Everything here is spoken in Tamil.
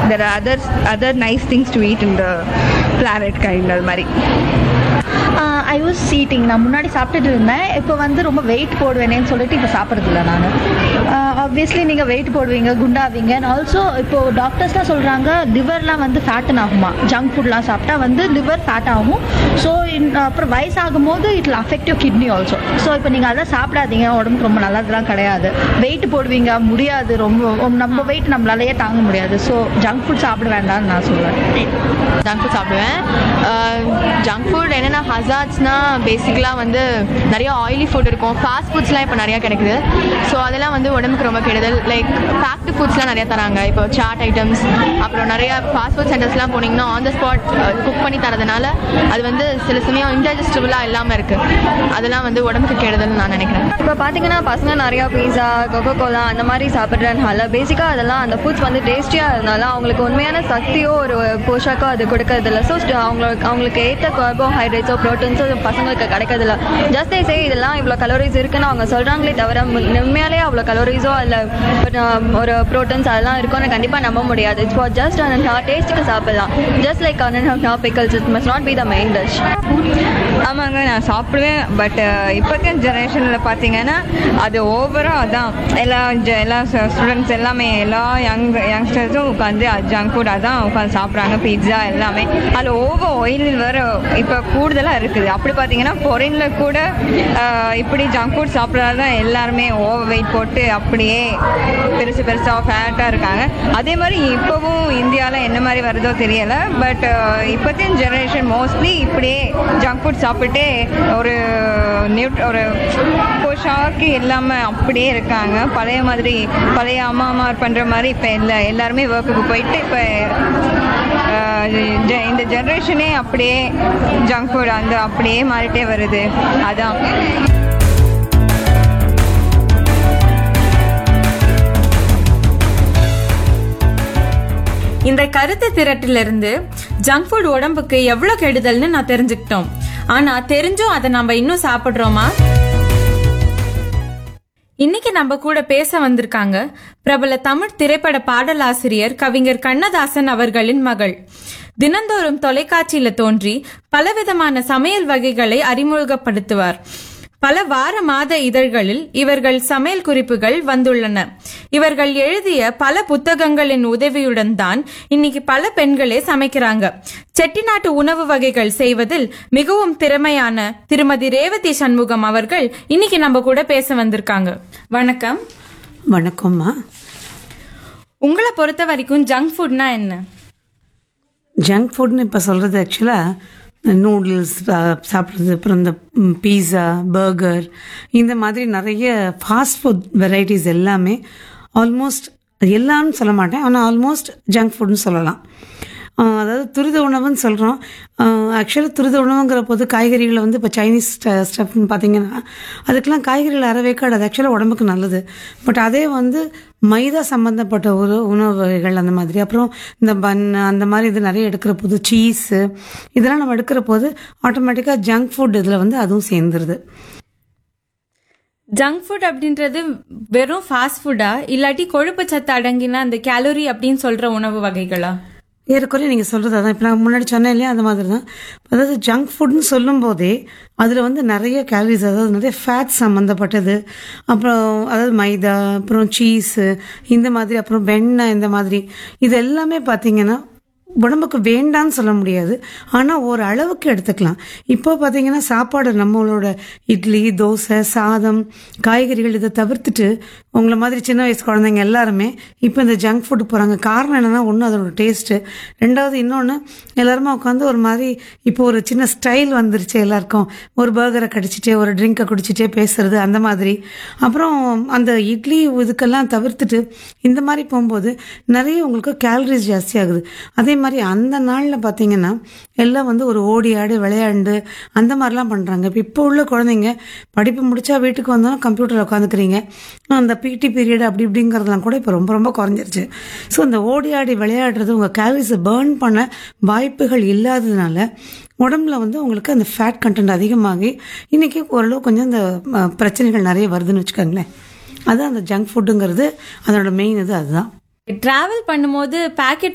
there are other other nice things to eat in the planet kind அது மாதிரி ஐ வாஸ் சீட்டிங் நான் முன்னாடி சாப்பிட்டுட்டு இருந்தேன் இப்போ வந்து ரொம்ப வெயிட் போடுவேனேன்னு சொல்லிட்டு இப்போ சாப்பிட்றது இல்லை நான் ஆப்வியஸ்லி நீங்கள் வெயிட் போடுவீங்க குண்டாவீங்க அண்ட் ஆல்சோ இப்போ டாக்டர்ஸ்லாம் சொல்கிறாங்க லிவர்லாம் வந்து ஃபேட்டன் ஆகுமா ஜங்க் ஃபுட்லாம் சாப்பிட்டா வந்து லிவர் ஃபேட் ஆகும் ஸோ அப்புறம் வயசாகும் போது it affect your kidney also so இப்போ நீங்கள் அதெல்லாம் சாப்பிடாதீங்க உடம்புக்கு ரொம்ப நல்லதுலாம் கிடையாது வெயிட் போடுவீங்க முடியாது ரொம்ப நம்ம வெயிட் நம்மளாலேயே தாங்க முடியாது ஸோ ஜங்க் ஃபுட் சாப்பிட வேண்டாம்னு நான் சொல்லுவேன் ஜங்க் ஃபுட் சாப்பிடுவேன் ஜங்க் ஃபுட் என்னென்ன ஹசார்ட்ஸ்னா பேசிக்கலாக வந்து நிறைய ஆயிலி ஃபுட் இருக்கும் ஃபாஸ்ட் ஃபுட்ஸ்லாம் இப்போ நிறையா கிடைக்குது ஸோ அதெல்லாம் வந்து உடம்புக்கு ரொம்ப கெடுதல் லைக் பேக்டு ஃபுட்ஸ்லாம் நிறையா தராங்க இப்போ சாட் ஐட்டம்ஸ் அப்புறம் நிறைய ஃபாஸ்ட் ஃபுட் சென்டர்ஸ்லாம் போனீங்கன்னா ஆன் த ஸ்பாட் குக் பண்ணி தரதுனால அது வந்து சில சமயம் இன்டைஜஸ்டபுளாக இல்லாமல் இருக்குது அதெல்லாம் வந்து உடம்புக்கு கெடுதல்னு நான் நினைக்கிறேன் இப்போ பார்த்தீங்கன்னா பசங்க நிறையா பீஸா கொக்கோ கோலா அந்த மாதிரி சாப்பிட்றதுனால பேசிக்காக அதெல்லாம் அந்த ஃபுட்ஸ் வந்து டேஸ்டியாக இருந்தால அவங்களுக்கு உண்மையான சக்தியோ ஒரு போஷாக்கோ அது கொடுக்கறதில்ல ஸோ அவங்களுக்கு அவங்களுக்கு ஏற்ற கார்போஹைட்ரேட்ஸோ ப்ரோட்டீன்ஸோ பசங்களுக்கு கிடைக்கிறதில்ல ஜஸ்ட் சே இதெல்லாம் இவ்வளோ கலோரிஸ் இருக்குன்னு அவங்க சொல்கிறாங்களே தவிர உண்மையாலே அவ்வளோ கலோரிஸோ அதில் ஒரு ப்ரோட்டீன்ஸ் அதெல்லாம் இருக்கும்னு கண்டிப்பாக நம்ப முடியாது இட்ஸ் ஃபார் ஜஸ்ட் அந்த டேஸ்ட்டுக்கு சாப்பிடலாம் just like pickles it must not be the main dish ஆமாங்க நான் சாப்பிடுவேன் பட் இப்போக்க ஜெனரேஷனில் பார்த்தீங்கன்னா அது ஓவராக அதான் எல்லா ஜ- எல்லா ஸ்டூடெண்ட்ஸ் எல்லாமே எல்லா யங் யங்ஸ்டர்ஸும் உட்காந்து ஜங்க் ஃபுட் அதான் உட்காந்து சாப்பிட்றாங்க பீட்சா எல்லாமே அதில் ஓவர் ஆயில் வர இப்போ கூடுதலாக இருக்குது அப்படி பார்த்தீங்கன்னா பொரினில் கூட ஆஹ், இப்படி ஜங்க் ஃபுட் சாப்பிட்றது தான் எல்லாருமே ஓவர் வெயிட் போட்டு அப்படியே பெருசு பெருசாக ஃபேட்டாக இருக்காங்க அதே மாதிரி இப்போவும் இந்தியாவில் என்ன மாதிரி வருதோ தெரியலை பட் இப்போத்தைய ஜெனரேஷன் மோஸ்ட்லி இப்படியே ஜங்க் ஃபுட் சாப்பிட்டு ஒரு நியூட் ஒரு போஷாக்கு இல்லாமல் அப்படியே இருக்காங்க பழைய மாதிரி பழைய அம்மா அம்மா பண்ணுற மாதிரி இப்போ இல்லை எல்லாருமே ஒர்க்குக்கு போயிட்டு இப்போ இந்த ஜென்ரேஷனே அப்படியே ஜங்க் ஃபுட் அந்த அப்படியே மாறிட்டே வருது அதான் இந்த கருத்து திரட்டிலிருந்து ஜங்க் ஃபுட் உடம்புக்கு எவ்வளவு கெடுதல்னு நான் தெரிஞ்சுக்கிட்டோம் ஆனா தெரிஞ்சும் அதை நம்ம இன்னும் சாப்பிடுறோமா இன்னைக்கு நம்ம கூட பேச வந்திருக்காங்க பிரபல தமிழ் திரைப்பட பாடலாசிரியர் கவிஞர் கண்ணதாசன் அவர்களின் மகள் தினந்தோறும் தொலைக்காட்சியில தோன்றி பலவிதமான சமையல் வகைகளை அறிமுகப்படுத்துவார் பல வார மாத இதழ்களில் இவர்கள் சமையல் குறிப்புகள் வந்துள்ளன இவர்கள் எழுதிய பல புத்தகங்களின் உதவியுடன் தான் இன்னைக்கு பல பெண்களே சமைக்கிறாங்க செட்டிநாட்டு உணவு வகைகள் செய்வதில் மிகவும் திறமையான திருமதி ரேவதி சண்முகம் அவர்கள் இன்னைக்கு நம்ம கூட பேச வந்திருக்காங்க வணக்கம் வணக்கம்மா உங்களை பொறுத்த வரைக்கும் ஜங்க் ஃபுட்னா என்ன ஜங்க் ஃபுட்னு இப்போ சொல்கிறது ஆக்சுவலாக நூடுல்ஸ் சாப்பிட்றது அப்புறம் இந்த பீஸா பர்கர் இந்த மாதிரி நிறைய ஃபாஸ்ட் ஃபுட் வெரைட்டிஸ் எல்லாமே ஆல்மோஸ்ட் எல்லாம்னு சொல்ல மாட்டேன் ஆனால் ஆல்மோஸ்ட் ஜங்க் ஃபுட்னு சொல்லலாம் ஆஹ் அதாவது துரித உணவுன்னு சொல்கிறோம் ஆக்சுவலாக துரித உணவுங்கிற போது காய்கறிகளை வந்து இப்போ சைனீஸ் ஸ்டஃப்னு பார்த்தீங்கன்னா அதுக்கெல்லாம் காய்கறிகள் அறவேக்காடு அது ஆக்சுவலாக உடம்புக்கு நல்லது பட் அதே வந்து மைதா சம்மந்தப்பட்ட ஒரு உணவு வகைகள் அந்த மாதிரி அப்புறம் இந்த பன் அந்த மாதிரி இது நிறைய எடுக்கிற போது சீஸு இதெல்லாம் நம்ம எடுக்கிற போது ஆட்டோமேட்டிக்காக ஜங்க் ஃபுட் இதில் வந்து அதுவும் சேர்ந்துருது ஜங்க் ஃபுட் அப்படின்றது வெறும் ஃபாஸ்ட் ஃபுட்டா இல்லாட்டி கொழுப்பு சத்து அடங்கின அந்த கேலரி அப்படின்னு சொல்ற உணவு வகைகளா ஏறக்குறைய நீங்கள் சொல்கிறது அதான் இப்போ நான் முன்னாடி சொன்னேன் இல்லையா அந்த மாதிரி தான் அதாவது ஜங்க் ஃபுட்னு சொல்லும்போதே அதில் வந்து நிறைய கேலரிஸ் அதாவது நிறைய ஃபேட் சம்மந்தப்பட்டது அப்புறம் அதாவது மைதா அப்புறம் சீஸு இந்த மாதிரி அப்புறம் வெண்ணெய் இந்த மாதிரி இது எல்லாமே பார்த்தீங்கன்னா உடம்புக்கு வேண்டான்னு சொல்ல முடியாது ஆனால் ஒரு அளவுக்கு எடுத்துக்கலாம் இப்போ பார்த்தீங்கன்னா சாப்பாடு நம்மளோட இட்லி தோசை சாதம் காய்கறிகள் இதை தவிர்த்துட்டு உங்களை மாதிரி சின்ன வயசு குழந்தைங்க எல்லாருமே இப்போ இந்த ஜங்க் ஃபுட் போகிறாங்க காரணம் என்னென்னா ஒன்று அதோட டேஸ்ட்டு ரெண்டாவது இன்னொன்று எல்லாருமே உட்காந்து ஒரு மாதிரி இப்போ ஒரு சின்ன ஸ்டைல் வந்துருச்சு எல்லாருக்கும் ஒரு பர்கரை கடிச்சிட்டே ஒரு ட்ரிங்கை குடிச்சிட்டே பேசுறது அந்த மாதிரி அப்புறம் அந்த இட்லி இதுக்கெல்லாம் தவிர்த்துட்டு இந்த மாதிரி போகும்போது நிறைய உங்களுக்கு கேலரிஸ் ஜாஸ்தி ஆகுது அதே மாதிரி அந்த நாளில் பார்த்தீங்கன்னா எல்லாம் வந்து ஒரு ஓடி ஆடி விளையாண்டு அந்த மாதிரிலாம் பண்ணுறாங்க இப்போ இப்போ உள்ள குழந்தைங்க படிப்பு முடிச்சா வீட்டுக்கு வந்தோன்னா கம்ப்யூட்டர் உட்காந்துக்கிறீங்க அந்த பிடி பீரியட் அப்படி இப்படிங்கிறதுலாம் கூட இப்போ ரொம்ப ரொம்ப குறைஞ்சிருச்சு ஸோ அந்த ஓடி ஆடி விளையாடுறது உங்கள் கேலரிஸை பேர்ன் பண்ண வாய்ப்புகள் இல்லாததுனால உடம்புல வந்து உங்களுக்கு அந்த ஃபேட் கண்டென்ட் அதிகமாகி இன்றைக்கி ஓரளவு கொஞ்சம் இந்த அஹ், பிரச்சனைகள் நிறைய வருதுன்னு வச்சுக்கோங்களேன் அது அந்த ஜங்க் ஃபுட்டுங்கிறது அதனோட மெயின் இது அதுதான் டிராவல் பண்ணும்போது பாக்கெட்